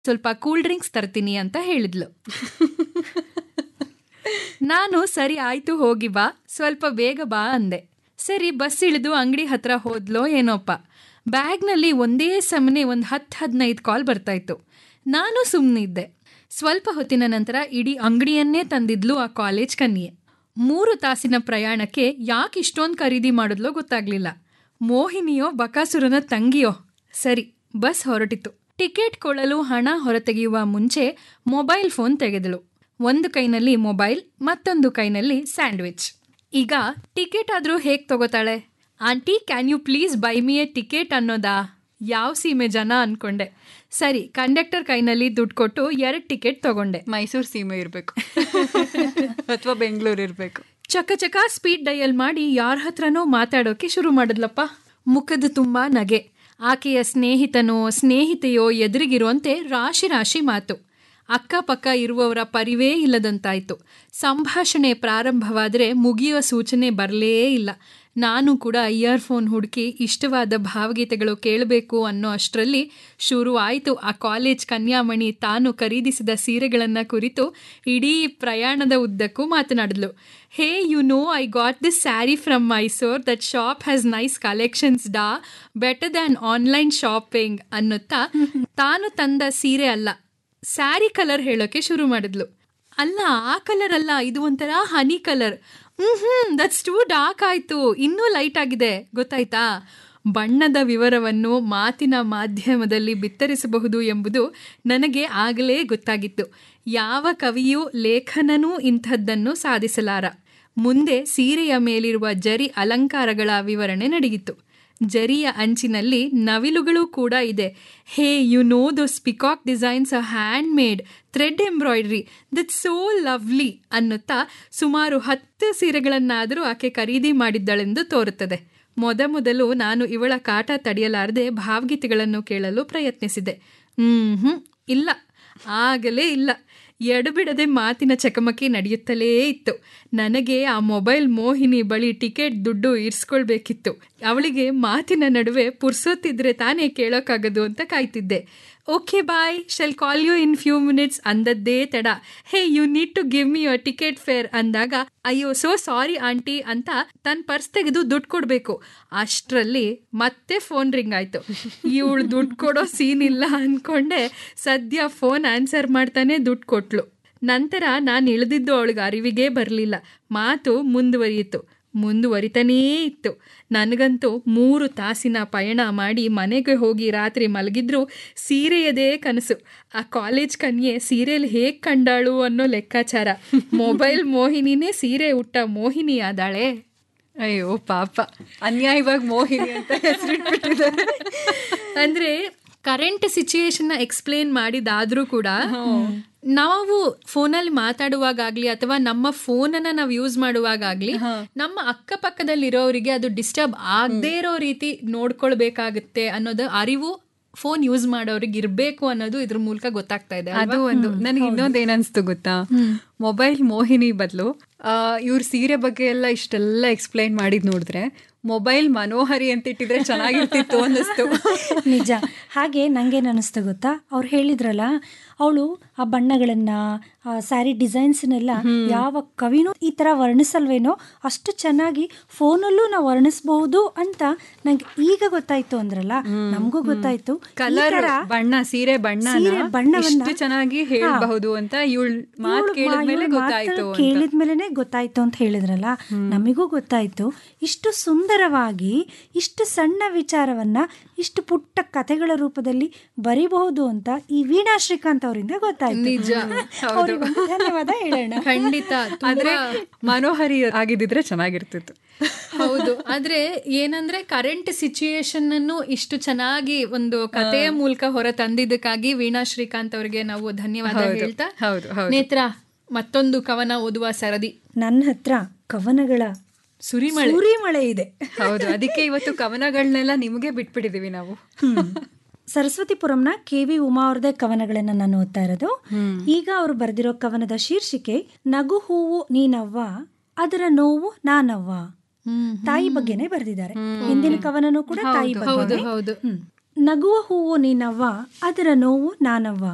ಸ್ವಲ್ಪ cool drinks ತರ್ತೀನಿ ಅಂತ ಹೇಳಿದ್ಲು ನಾನು ಸರಿ ಆಯ್ತು ಹೋಗಿ ಬಾ ಸ್ವಲ್ಪ ಬೇಗ ಬಾ ಅಂದೆ ಸರಿ ಬಸ್ ಇಳಿದು ಅಂಗಡಿ ಹತ್ರ ಹೋದ್ಲೋ ಏನೋಪ್ಪ ಬ್ಯಾಗ್ನಲ್ಲಿ ಒಂದೇ ಸಮನೆ ಒಂದು ಹತ್ತು ಹದಿನೈದು ಕಾಲ್ ಬರ್ತಾಯಿತ್ತು ನಾನು ಸುಮ್ಮನಿದ್ದೆ ಸ್ವಲ್ಪ ಹೊತ್ತಿನ ನಂತರ ಇಡೀ ಅಂಗಡಿಯನ್ನೇ ತಂದಿದ್ಲು ಆ ಕಾಲೇಜ್ ಕನ್ಯೆ ಮೂರು ತಾಸಿನ ಪ್ರಯಾಣಕ್ಕೆ ಯಾಕೆ ಇಷ್ಟೊಂದು ಖರೀದಿ ಮಾಡಿದ್ಲೋ ಗೊತ್ತಾಗ್ಲಿಲ್ಲ ಮೋಹಿನಿಯೋ ಬಕಾಸುರನ ತಂಗಿಯೋ ಸರಿ ಬಸ್ ಹೊರಟಿತು ಟಿಕೆಟ್ ಕೊಳ್ಳಲು ಹಣ ಹೊರತೆಗೆಯುವ ಮುಂಚೆ ಮೊಬೈಲ್ ಫೋನ್ ತೆಗೆದಳು ಒಂದು ಕೈನಲ್ಲಿ ಮೊಬೈಲ್ ಮತ್ತೊಂದು ಕೈನಲ್ಲಿ ಸ್ಯಾಂಡ್ವಿಚ್ ಈಗ ಟಿಕೆಟ್ ಆದರೂ ಹೇಗೆ ತಗೋತಾಳೆ aunty can you please buy me a ticket ಅನ್ನೋದಾ ಯಾವ ಸೀಮೆ ಜನ ಅನ್ಕೊಂಡೆ ಸರಿ ಕಂಡಕ್ಟರ್ ಕೈನಲ್ಲಿ ದುಡ್ಡು ಕೊಟ್ಟು ಎರಡು ಟಿಕೆಟ್ ತಗೊಂಡೆ ಮೈಸೂರು ಸೀಮೆ ಇರಬೇಕು ಅಥವಾ ಬೆಂಗಳೂರು ಇರಬೇಕು ಚಕ ಚಕ ಸ್ಪೀಡ್ ಡಯಲ್ ಮಾಡಿ ಯಾರ ಹತ್ರನೋ ಮಾತಾಡೋಕೆ ಶುರು ಮಾಡಿದ್ಲಪ್ಪ ಮುಖದ ತುಂಬಾ ನಗೆ ಆಕೆಯ ಸ್ನೇಹಿತನೋ ಸ್ನೇಹಿತೆಯೋ ಎದುರಿಗಿರುವಂತೆ ರಾಶಿ ರಾಶಿ ಮಾತು ಅಕ್ಕಪಕ್ಕ ಇರುವವರ ಪರಿವೇ ಇಲ್ಲದಂತಾಯ್ತು ಸಂಭಾಷಣೆ ಪ್ರಾರಂಭವಾದರೆ ಮುಗಿಯುವ ಸೂಚನೆ ಬರಲೇ ಇಲ್ಲ ನಾನು ಕೂಡ ಇಯರ್ಫೋನ್ ಹುಡುಕಿ ಇಷ್ಟವಾದ ಭಾವಗೀತೆಗಳು ಕೇಳಬೇಕು ಅನ್ನೋ ಅಷ್ಟರಲ್ಲಿ ಶುರು ಆಯಿತು ಆ ಕಾಲೇಜ್ ಕನ್ಯಾಮಣಿ ತಾನು ಖರೀದಿಸಿದ ಸೀರೆಗಳನ್ನು ಕುರಿತು ಇಡೀ ಪ್ರಯಾಣದ ಉದ್ದಕ್ಕೂ ಮಾತನಾಡಿದ್ಲು hey you know I got this sari from Mysore that shop has nice collections ಡಾ ಬೆಟರ್ ದ್ಯಾನ್ ಆನ್ಲೈನ್ ಶಾಪಿಂಗ್ ಅನ್ನುತ್ತಾ ತಾನು ತಂದ ಸೀರೆ ಅಲ್ಲ ಸ್ಯಾರಿ ಕಲರ್ ಹೇಳೋಕೆ ಶುರು ಮಾಡಿದ್ಲು ಅಲ್ಲ ಆ ಕಲರ್ ಅಲ್ಲ ಇದು ಒಂಥರ honey colour hmm hmm that's too dark ಆಯ್ತು ಇನ್ನೂ ಲೈಟ್ ಆಗಿದೆ ಗೊತ್ತಾಯ್ತಾ ಬಣ್ಣದ ವಿವರವನ್ನು ಮಾತಿನ ಮಾಧ್ಯಮದಲ್ಲಿ ಬಿತ್ತರಿಸಬಹುದು ಎಂಬುದು ನನಗೆ ಆಗಲೇ ಗೊತ್ತಾಗಿತ್ತು ಯಾವ ಕವಿಯೂ ಲೇಖನನೂ ಇಂಥದ್ದನ್ನು ಸಾಧಿಸಲಾರ ಮುಂದೆ ಸೀರೆಯ ಮೇಲಿರುವ ಜರಿ ಅಲಂಕಾರಗಳ ವಿವರಣೆ ನಡೆಯಿತು ಜರಿಯ ಅಂಚಿನಲ್ಲಿ ನವಿಲುಗಳು ಕೂಡ ಇದೆ hey you know those peacock designs uh handmade thread embroidery that so lovely ಅನ್ನುತ್ತಾ ಸುಮಾರು ಹತ್ತು ಸೀರೆಗಳನ್ನಾದರೂ ಆಕೆ ಖರೀದಿ ಮಾಡಿದ್ದಳೆಂದು ತೋರುತ್ತದೆ ಮೊದಮೊದಲು ನಾನು ಇವಳ ಕಾಟ ತಡೆಯಲಾರದೆ ಭಾವಗೀತೆಗಳನ್ನು ಕೇಳಲು ಪ್ರಯತ್ನಿಸಿದೆ ಹ್ಮ್ ಹ್ಮ್ ಇಲ್ಲ ಆಗಲೇ ಇಲ್ಲ ಎಡಬಿಡದೆ ಮಾತಿನ ಚಕಮಕಿ ನಡೆಯುತ್ತಲೇ ಇತ್ತು ನನಗೆ ಆ ಮೊಬೈಲ್ ಮೋಹಿನಿ ಬಳಿ ಟಿಕೆಟ್ ದುಡ್ಡು ಇರಿಸ್ಕೊಳ್ಬೇಕಿತ್ತು ಅವಳಿಗೆ ಮಾತಿನ ನಡುವೆ ಪುರ್ಸೊತ್ತಿದ್ರೆ ತಾನೇ ಕೇಳೋಕ್ಕಾಗದು ಅಂತ ಕಾಯ್ತಿದ್ದೆ okay bye shall call you in few minutes ಅಂದದ್ದೇ ತಡ hey you need to give me your ticket fare ಅಂದಾಗ ಅಯ್ಯೋ ಸೋ ಸಾರಿ ಆಂಟಿ ಅಂತ ತನ್ನ ಪರ್ಸ್ ತೆಗೆದು ದುಡ್ಡು ಕೊಡಬೇಕು ಅಷ್ಟರಲ್ಲಿ ಮತ್ತೆ ಫೋನ್ ರಿಂಗ್ ಆಯ್ತು ಇವಳು ದುಡ್ಡು ಕೊಡೋ ಸೀನ್ ಇಲ್ಲ ಅನ್ಕೊಂಡೆ ಸದ್ಯ ಫೋನ್ ಆನ್ಸರ್ ಮಾಡ್ತಾನೆ ದುಡ್ಡು ಕೊಟ್ಲು ನಂತರ ನಾನು ಇಳಿದಿದ್ದು ಅವಳಿಗೆ ಅರಿವಿಗೇ ಬರಲಿಲ್ಲ ಮಾತು ಮುಂದುವರಿಯಿತು ಮುಂದುವರಿತಾನೇ ಇತ್ತು ನನಗಂತೂ ಮೂರು ತಾಸಿನ ಪಯಣ ಮಾಡಿ ಮನೆಗೆ ಹೋಗಿ ರಾತ್ರಿ ಮಲಗಿದ್ರು ಸೀರೆಯದೇ ಕನಸು ಆ ಕಾಲೇಜ್ ಕನ್ಯೆ ಸೀರೆಯಲ್ಲಿ ಹೇಗೆ ಕಂಡಾಳು ಅನ್ನೋ ಲೆಕ್ಕಾಚಾರ ಮೊಬೈಲ್ ಮೋಹಿನಿನೇ ಸೀರೆ ಉಟ್ಟ ಮೋಹಿನಿ ಆದಾಳೆ ಅಯ್ಯೋ ಪಾಪ ಅನ್ಯಾಯವಾಗಿ ಮೋಹಿನಿ ಅಂತ ಹೆಸರಿಟ್ಬಿಟ್ಟಿದ್ದಾರೆ ಅಂದ್ರೆ ಕರೆಂಟ್ ಸಿಚುಯೇಷನ್ ಎಕ್ಸ್ಪ್ಲೇನ್ ಮಾಡಿದಾದ್ರೂ ಕೂಡ ನಾವು ಫೋನಲ್ಲಿ ಮಾತಾಡುವಾಗಲಿ ಅಥವಾ ನಮ್ಮ ಫೋನನ್ನ ನಾವು ಯೂಸ್ ಮಾಡುವಾಗಲಿ ನಮ್ಮ ಅಕ್ಕಪಕ್ಕದಲ್ಲಿರೋರಿಗೆ ಅದು ಡಿಸ್ಟರ್ಬ್ ಆಗದೇ ಇರೋ ರೀತಿ ನೋಡ್ಕೊಳ್ಬೇಕಾಗುತ್ತೆ ಅನ್ನೋದು ಅರಿವು ಫೋನ್ ಯೂಸ್ ಮಾಡೋರಿಗೆ ಇರಬೇಕು ಅನ್ನೋದು ಇದ್ರ ಮೂಲಕ ಗೊತ್ತಾಗ್ತಾ ಇದೆ ಅದು ಒಂದು ನನಗೆ ಇನ್ನೊಂದು ಏನನ್ಸ್ತು ಗೊತ್ತಾ ಮೊಬೈಲ್ ಮೋಹಿನಿ ಬದಲು ಇವ್ರ ಸೀರೆ ಬಗ್ಗೆ ಎಲ್ಲ ಇಷ್ಟೆಲ್ಲ ಎಕ್ಸ್ಪ್ಲೈನ್ ಮಾಡಿದ್ ನೋಡಿದ್ರೆ ಮೊಬೈಲ್ ಮನೋಹರಿ ಅಂತ ಇಟ್ಟಿದ್ರೆ ಚೆನ್ನಾಗಿರ್ತಿತ್ತು ಅನ್ನಿಸ್ತು ನಿಜ ಹಾಗೆ ನಂಗೇನು ಅನ್ನಿಸ್ತು ಗೊತ್ತಾ ಅವ್ರು ಹೇಳಿದ್ರಲ್ಲ ಅವಳು ಆ ಬಣ್ಣಗಳನ್ನ ಆ ಸ್ಯಾರಿ ಡಿಸೈನ್ಸ್ನೆಲ್ಲ ಯಾವ ಕವಿನೂ ಈ ತರ ವರ್ಣಿಸಲ್ವೇನೋ ಅಷ್ಟು ಚೆನ್ನಾಗಿ ಫೋನಲ್ಲೂ ನಾವು ವರ್ಣಿಸಬಹುದು ಅಂತ ನಂಗೆ ಈಗ ಗೊತ್ತಾಯ್ತು ಅಂದ್ರಲ್ಲ ನಮಗೂ ಗೊತ್ತಾಯ್ತು ಈ ಕಲರ್ ತರ ಬಣ್ಣ ಸೀರೆ ಬಣ್ಣ ಸೀರೆ ಬಣ್ಣವನ್ನ ಇಷ್ಟು ಚೆನ್ನಾಗಿ ಹೇಳಬಹುದು ಅಂತ ಇವಳು ಮಾತು ಕೇಳಿದ್ಮೇಲೆ ಗೊತ್ತಾಯ್ತು ಅಂತ ಕೇಳಿದ್ಮೇಲೆನೆ ಗೊತ್ತಾಯ್ತು ಅಂತ ಹೇಳಿದ್ರಲ್ಲ ನಮಿಗೂ ಗೊತ್ತಾಯ್ತು ಇಷ್ಟು ಸುಂದರವಾಗಿ ಇಷ್ಟು ಸಣ್ಣ ವಿಚಾರವನ್ನ ಇಷ್ಟು ಪುಟ್ಟ ಕಥೆಗಳ ರೂಪದಲ್ಲಿ ಬರಿಬಹುದು ಅಂತ ಈ ವೀಣಾ ಶ್ರೀಕಾಂತ್ ಅವರಿಂದ ಗೊತ್ತಾಯ್ತು ನಿಜ ಅವ್ರಿಗೊಂದು ಧನ್ಯವಾದ ಹೇಳೋಣ ಖಂಡಿತ ಆದ್ರೆ ತುಂಬಾ ಮನೋಹರಿ ಆಗಿದ್ದಿದ್ರೆ ಚೆನ್ನಾಗಿರ್ತಿತ್ತು ಹೌದು ಆದ್ರೆ ಏನಂದ್ರೆ ಕರೆಂಟ್ ಸಿಚುಯೇಷನ್ ಅನ್ನು ಇಷ್ಟು ಚೆನ್ನಾಗಿ ಒಂದು ಕಥೆಯ ಮೂಲಕ ಹೊರ ತಂದಿದ್ದಕ್ಕಾಗಿ ವೀಣಾ ಶ್ರೀಕಾಂತ್ ಅವರಿಗೆ ನಾವು ಧನ್ಯವಾದ ಹೌದು, ಹೇಳ್ತಾ ಹೌದು, ಹೌದು. ನೇತ್ರ ಮತ್ತೊಂದು ಕವನ ಓದುವ ಸರದಿ ನನ್ನ ಹತ್ರ ಕವನಗಳ ಸುರಿಮಳೆ ಸುರಿಮಳೆ ಇದೆ ಹೌದು ಅದಕ್ಕೆ ಇವತ್ತು ಕವನಗಳನ್ನೆಲ್ಲ ನಿಮಗೆ ಬಿಟ್ಬಿಟ್ಟಿದೀವಿ ನಾವು ಸರಸ್ವತಿಪುರಂನ ಕೆ ವಿ ಉಮಾ ಅವ್ರದೇ ಕವನಗಳನ್ನ ನಾನು ಓದ್ತಾ ಇರೋದು ಈಗ ಅವರು ಬರೆದಿರೋ ಕವನದ ಶೀರ್ಷಿಕೆ ನಗು ಹೂವು ನೀನವ್ವ ಅದರ ನೋವು ನಾನವ್ವ ತಾಯಿ ಬಗ್ಗೆನೇ ಬರೆದಿದ್ದಾರೆ ಹಿಂದಿನ ಕವನನೂ ಕೂಡ ತಾಯಿ ಹೌದು ಬಗ್ಗೆ ಹೌದು ನಗುವ ಹೂವು ನೀನವ್ವ ಅದರ ನೋವು ನಾನವ್ವ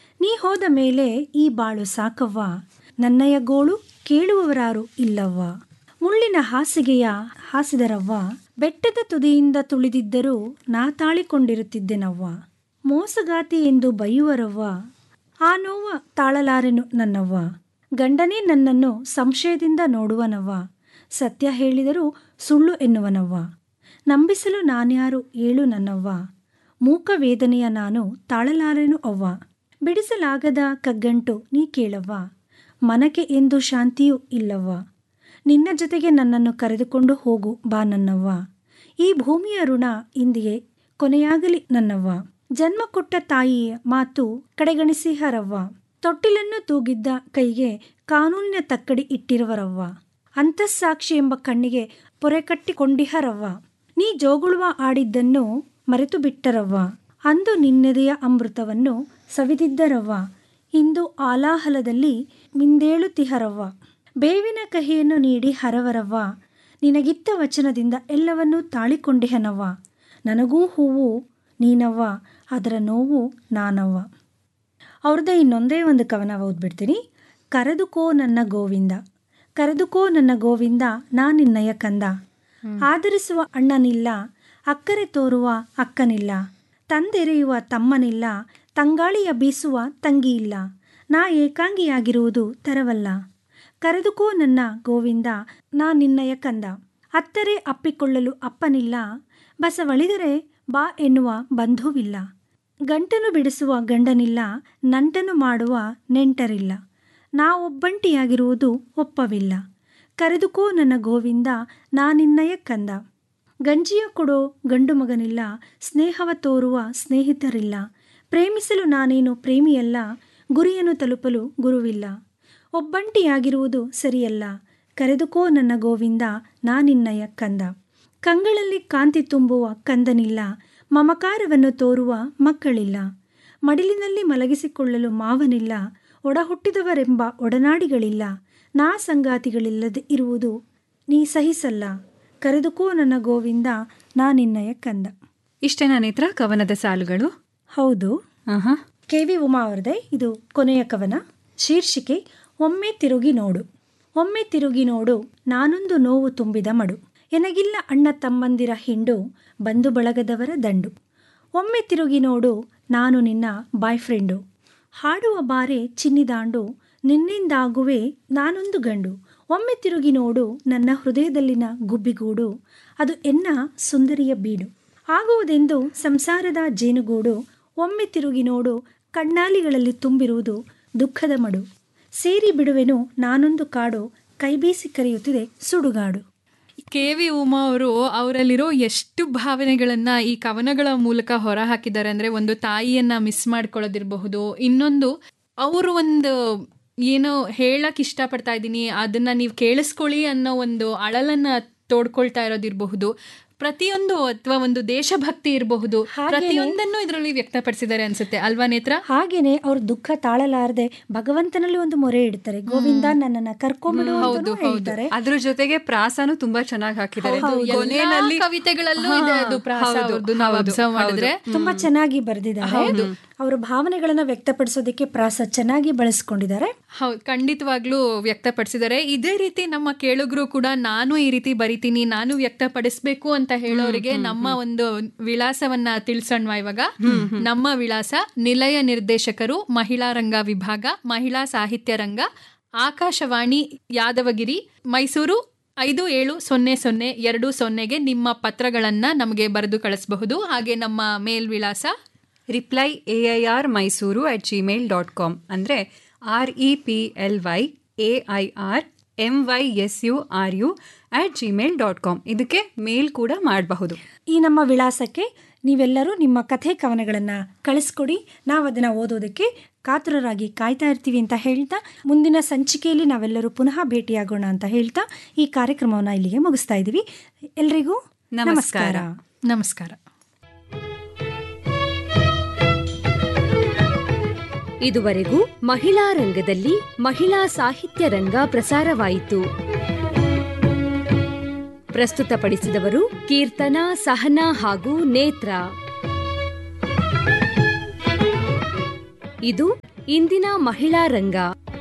ನೀ ಹೋದ ಮೇಲೆ ಈ ಬಾಳು ಸಾಕವ್ವ ನನ್ನಯ ಗೋಳು ಕೇಳುವವರಾರು ಇಲ್ಲವ್ವ ಮುಳ್ಳಿನ ಹಾಸಿಗೆಯ ಹಾಸಿದರವ್ವ ಬೆಟ್ಟದ ತುದಿಯಿಂದ ತುಳಿದಿದ್ದರೂ ನಾ ತಾಳಿಕೊಂಡಿರುತ್ತಿದ್ದೆನವ್ವ ಮೋಸಗಾತಿ ಎಂದು ಬೈಯುವರವ್ವ ಆ ನೋವ ತಾಳಲಾರೆನು ನನ್ನವ್ವ ಗಂಡನೇ ನನ್ನನ್ನು ಸಂಶಯದಿಂದ ನೋಡುವನವ್ವ ಸತ್ಯ ಹೇಳಿದರೂ ಸುಳ್ಳು ಎನ್ನುವನವ್ವ ನಂಬಿಸಲು ನಾನ್ಯಾರು ಏಳು ನನ್ನವ್ವ ಮೂಕ ವೇದನೆಯ ನಾನು ತಾಳಲಾರೆನು ಅವ್ವ ಬಿಡಿಸಲಾಗದ ಕಗ್ಗಂಟು ನೀ ಕೇಳವ್ವ ಮನಕ್ಕೆ ಎಂದು ಶಾಂತಿಯೂ ಇಲ್ಲವ್ವ ನಿನ್ನ ಜೊತೆಗೆ ನನ್ನನ್ನು ಕರೆದುಕೊಂಡು ಹೋಗು ಬಾ ನನ್ನವ್ವ ಈ ಭೂಮಿಯ ಋಣ ಇಂದಿಗೆ ಕೊನೆಯಾಗಲಿ ನನ್ನವ್ವ ಜನ್ಮ ಕೊಟ್ಟ ತಾಯಿಯ ಮಾತು ಕಡೆಗಣಿಸಿಹರವ್ವ ತೊಟ್ಟಿಲನ್ನು ತೂಗಿದ್ದ ಕೈಗೆ ಕಾನೂನಿನ ತಕ್ಕಡಿ ಇಟ್ಟಿರುವರವ್ವ ಅಂತಸ್ಸಾಕ್ಷಿ ಎಂಬ ಕಣ್ಣಿಗೆ ಪೊರೆ ಕಟ್ಟಿಕೊಂಡಿಹರವ್ವ ನೀ ಜೋಗುಳುವ ಆಡಿದ್ದನ್ನು ಮರೆತು ಬಿಟ್ಟರವ್ವ ಅಂದು ನಿನ್ನೆದೆಯ ಅಮೃತವನ್ನು ಸವಿದಿದ್ದರವ್ವ ಇಂದು ಆಲಾಹಲದಲ್ಲಿ ಮಿಂದೇಳುತ್ತಿಹರವ್ವ ಬೇವಿನ ಕಹಿಯನ್ನು ನೀಡಿ ಹರವರವ್ವ ನಿನಗಿತ್ತ ವಚನದಿಂದ ಎಲ್ಲವನ್ನೂ ತಾಳಿಕೊಂಡಿಹನವ್ವ ನನಗೂ ಹೂವು ನೀನವ್ವ ಅದರ ನೋವು ನಾನವ್ವ ಅವ್ರದ್ದೇ ಇನ್ನೊಂದೇ ಒಂದು ಕವನ ಓದ್ಬಿಡ್ತೀನಿ ಕರೆದುಕೋ ನನ್ನ ಗೋವಿಂದ ಕರೆದುಕೋ ನನ್ನ ಗೋವಿಂದ ನಾ ನಿನ್ನಯ ಕಂದ ಆದರಿಸುವ ಅಣ್ಣನಿಲ್ಲ ಅಕ್ಕರೆ ತೋರುವ ಅಕ್ಕನಿಲ್ಲ ತಂದೆರೆಯುವ ತಮ್ಮನಿಲ್ಲ ತಂಗಾಳಿಯ ಬೀಸುವ ತಂಗಿಯಿಲ್ಲ ನಾ ಏಕಾಂಗಿಯಾಗಿರುವುದು ತರವಲ್ಲ ಕರೆದುಕೋ ನನ್ನ ಗೋವಿಂದ ನಾ ನಿನ್ನಯ ಕಂದ ಅತ್ತರೆ ಅಪ್ಪಿಕೊಳ್ಳಲು ಅಪ್ಪನಿಲ್ಲ ಬಸವಳಿದರೆ ಬಾ ಎನ್ನುವ ಬಂಧುವಿಲ್ಲ ಗಂಟನು ಬಿಡಿಸುವ ಗಂಡನಿಲ್ಲ ನಂಟನು ಮಾಡುವ ನೆಂಟರಿಲ್ಲ ನಾ ಒಬ್ಬಂಟಿಯಾಗಿರುವುದು ಒಪ್ಪವಿಲ್ಲ ಕರೆದುಕೋ ನನ್ನ ಗೋವಿಂದ ನಾ ನಿನ್ನಯ ಕಂದ ಗಂಜಿಯ ಕೊಡೋ ಗಂಡು ಮಗನಿಲ್ಲ ಸ್ನೇಹವ ತೋರುವ ಸ್ನೇಹಿತರಿಲ್ಲ ಪ್ರೇಮಿಸಲು ನಾನೇನು ಪ್ರೇಮಿಯಲ್ಲ ಗುರಿಯನ್ನು ತಲುಪಲು ಗುರುವಿಲ್ಲ ಒಬ್ಬಂಟಿಯಾಗಿರುವುದು ಸರಿಯಲ್ಲ ಕರೆದುಕೋ ನನ್ನ ಗೋವಿಂದ ನಾ ನಿನ್ನಯ ಕಂದ ಕಂಗಳಲ್ಲಿ ಕಾಂತಿ ತುಂಬುವ ಕಂದನಿಲ್ಲ ಮಮಕಾರವನ್ನು ತೋರುವ ಮಕ್ಕಳಿಲ್ಲ ಮಡಿಲಿನಲ್ಲಿ ಮಲಗಿಸಿಕೊಳ್ಳಲು ಮಾವನಿಲ್ಲ ಒಡಹುಟ್ಟಿದವರೆಂಬ ಒಡನಾಡಿಗಳಿಲ್ಲ ನಾ ಸಂಗಾತಿಗಳಿಲ್ಲದೆ ಇರುವುದು ನೀ ಸಹಿಸಲ್ಲ ಕರೆದುಕೋ ನನ್ನ ಗೋವಿಂದ ನಾ ನಿನ್ನಯ ಕಂದ ಇಷ್ಟೇನಾ ನೇತ್ರ ಕವನದ ಸಾಲುಗಳು ಹೌದು ಆಹಾ ಕೆ ವಿ ಉಮಾ ಅವರದೇ ಇದು ಕೊನೆಯ ಕವನ ಶೀರ್ಷಿಕೆ ಒಮ್ಮೆ ತಿರುಗಿ ನೋಡು ಒಮ್ಮೆ ತಿರುಗಿ ನೋಡು ನಾನೊಂದು ನೋವು ತುಂಬಿದ ಮಡು ಎನಗಿಲ್ಲ ಅಣ್ಣ ತಮ್ಮಂದಿರ ಹಿಂಡು ಬಂಧು ಬಳಗದವರ ದಂಡು ಒಮ್ಮೆ ತಿರುಗಿ ನೋಡು ನಾನು ನಿನ್ನ ಬಾಯ್ ಫ್ರೆಂಡು ಹಾಡುವ ಬಾರೆ ಚಿನ್ನಿದಾಂಡು ನಿನ್ನಿಂದಾಗುವೆ ನಾನೊಂದು ಗಂಡು ಒಮ್ಮೆ ತಿರುಗಿ ನೋಡು ನನ್ನ ಹೃದಯದಲ್ಲಿನ ಗುಬ್ಬಿಗೂಡು ಅದು ಎನ್ನ ಸುಂದರಿಯ ಬೀಡು ಆಗುವುದೆಂದು ಸಂಸಾರದ ಜೇನುಗೂಡು ಒಮ್ಮೆ ತಿರುಗಿ ನೋಡು ಕಣ್ಣಾಲಿಗಳಲ್ಲಿ ತುಂಬಿರುವುದು ದುಃಖದ ಮಡು ಸೇರಿ ಬಿಡುವೆನು ನಾನೊಂದು ಕಾಡು ಕೈಬೀಸಿ ಕರೆಯುತ್ತಿದೆ ಸುಡುಗಾಡು ಕೆ ವಿ ಉಮಾ ಅವರು ಅವರಲ್ಲಿರೋ ಎಷ್ಟು ಭಾವನೆಗಳನ್ನ ಈ ಕವನಗಳ ಮೂಲಕ ಹೊರ ಹಾಕಿದ್ದಾರೆ ಅಂದ್ರೆ ಒಂದು ತಾಯಿಯನ್ನ ಮಿಸ್ ಮಾಡ್ಕೊಳ್ಳೋದಿರಬಹುದು ಇನ್ನೊಂದು ಅವರು ಒಂದು ಏನೋ ಹೇಳಕ್ ಇಷ್ಟಪಡ್ತಾ ಇದ್ದೀನಿ ಅದನ್ನ ನೀವು ಕೇಳಿಸ್ಕೊಳ್ಳಿ ಅನ್ನೋ ಒಂದು ಅಳಲನ್ನ ತೋಡ್ಕೊಳ್ತಾ ಇರೋದಿರಬಹುದು ಪ್ರತಿಯೊಂದು ಅಥವಾ ಒಂದು ದೇಶಭಕ್ತಿ ಇರಬಹುದು ಪ್ರತಿಯೊಂದನ್ನು ಇದರಲ್ಲಿ ವ್ಯಕ್ತಪಡಿಸಿದ್ದಾರೆ ಅನ್ಸುತ್ತೆ ಅಲ್ವಾ ನೇತ್ರ ಹಾಗೇನೆ ಅವ್ರ ದುಃಖ ತಾಳಲಾರದೆ ಭಗವಂತನಲ್ಲಿ ಒಂದು ಮೊರೆ ಇಡ್ತಾರೆ ಗೋವಿಂದ ನನ್ನನ್ನ ಕರ್ಕೊಂಬಿಡು ಅಂತಾನೂ ಹೇಳ್ತಾರೆ ಅದ್ರ ಜೊತೆಗೆ ಪ್ರಾಸನೂ ತುಂಬಾ ಚೆನ್ನಾಗಿ ಹಾಕಿದ್ದಾರೆ ಎಲ್ಲಾ ಕೊನೆಯಲ್ಲಿ ಕವಿತೆಗಳಲ್ಲೂ ಹಾ, ಇದೆ ಅದು ಪ್ರಾಸ ಹೌದು, ಅವ್ರದ್ದು ನಾವು ಹೌದು, ಅಬ್ಸರ್ವ್ ಮಾಡಿದ್ರೆ ತುಂಬಾ ಚೆನ್ನಾಗಿ ಬರೆದಿದ್ದಾರೆ ಅವರ ಭಾವನೆಗಳನ್ನ ವ್ಯಕ್ತಪಡಿಸೋದಕ್ಕೆ ಪ್ರಾಸ ಚೆನ್ನಾಗಿ ಬಳಸ್ಕೊಂಡಿದ್ದಾರೆ ಹೌದು ಖಂಡಿತವಾಗ್ಲೂ ವ್ಯಕ್ತಪಡಿಸಿದ್ದಾರೆ ಇದೇ ರೀತಿ ನಮ್ಮ ಕೇಳುಗರು ಕೂಡ ನಾನು ಈ ರೀತಿ ಬರಿತೀನಿ ನಾನು ವ್ಯಕ್ತಪಡಿಸ್ಬೇಕು ಅಂತ ಹೇಳೋರಿಗೆ ನಮ್ಮ ಒಂದು ವಿಳಾಸವನ್ನ ತಿಳಿಸೋಣ ಇವಾಗ ನಮ್ಮ ವಿಳಾಸ ನಿಲಯ ನಿರ್ದೇಶಕರು ಮಹಿಳಾ ರಂಗ ವಿಭಾಗ ಮಹಿಳಾ ಸಾಹಿತ್ಯ ರಂಗ ಆಕಾಶವಾಣಿ ಯಾದವಗಿರಿ ಮೈಸೂರು ಐದು ಏಳು ಸೊನ್ನೆ ಸೊನ್ನೆ ಎರಡು ಸೊನ್ನೆಗೆ ನಿಮ್ಮ ಪತ್ರಗಳನ್ನ ನಮಗೆ ಬರೆದು ಕಳಿಸಬಹುದು ಹಾಗೆ ನಮ್ಮ ಮೇಲ್ ವಿಳಾಸ reply A I R Mysuru at gmail dot com ಅಂದರೆ R E P L Y A I R M Y S U R U at gmail dot com ಇದಕ್ಕೆ ಮೇಲ್ ಕೂಡ ಮಾಡಬಹುದು ಈ ನಮ್ಮ ವಿಳಾಸಕ್ಕೆ ನೀವೆಲ್ಲರೂ ನಿಮ್ಮ ಕಥೆ ಕವನಗಳನ್ನು ಕಳಿಸ್ಕೊಡಿ ನಾವು ಅದನ್ನು ಓದೋದಕ್ಕೆ ಕಾತುರರಾಗಿ ಕಾಯ್ತಾ ಇರ್ತೀವಿ ಅಂತ ಹೇಳ್ತಾ ಮುಂದಿನ ಸಂಚಿಕೆಯಲ್ಲಿ ನಾವೆಲ್ಲರೂ ಪುನಃ ಭೇಟಿಯಾಗೋಣ ಅಂತ ಹೇಳ್ತಾ ಈ ಕಾರ್ಯಕ್ರಮವನ್ನು ಇಲ್ಲಿಗೆ ಮುಗಿಸ್ತಾ ಇದ್ದೀವಿ ಎಲ್ರಿಗೂ ನಮಸ್ಕಾರ. ನಮಸ್ಕಾರ ನಮಸ್ಕಾರ ಇದುವರೆಗೂ ಮಹಿಳಾ ರಂಗದಲ್ಲಿ ಮಹಿಳಾ ಸಾಹಿತ್ಯ ರಂಗ ಪ್ರಸಾರವಾಯಿತು ಪ್ರಸ್ತುತಪಡಿಸಿದವರು ಕೀರ್ತನಾ ಸಹನಾ ಹಾಗೂ ನೇತ್ರ ಇದು ಇಂದಿನ ಮಹಿಳಾ ರಂಗ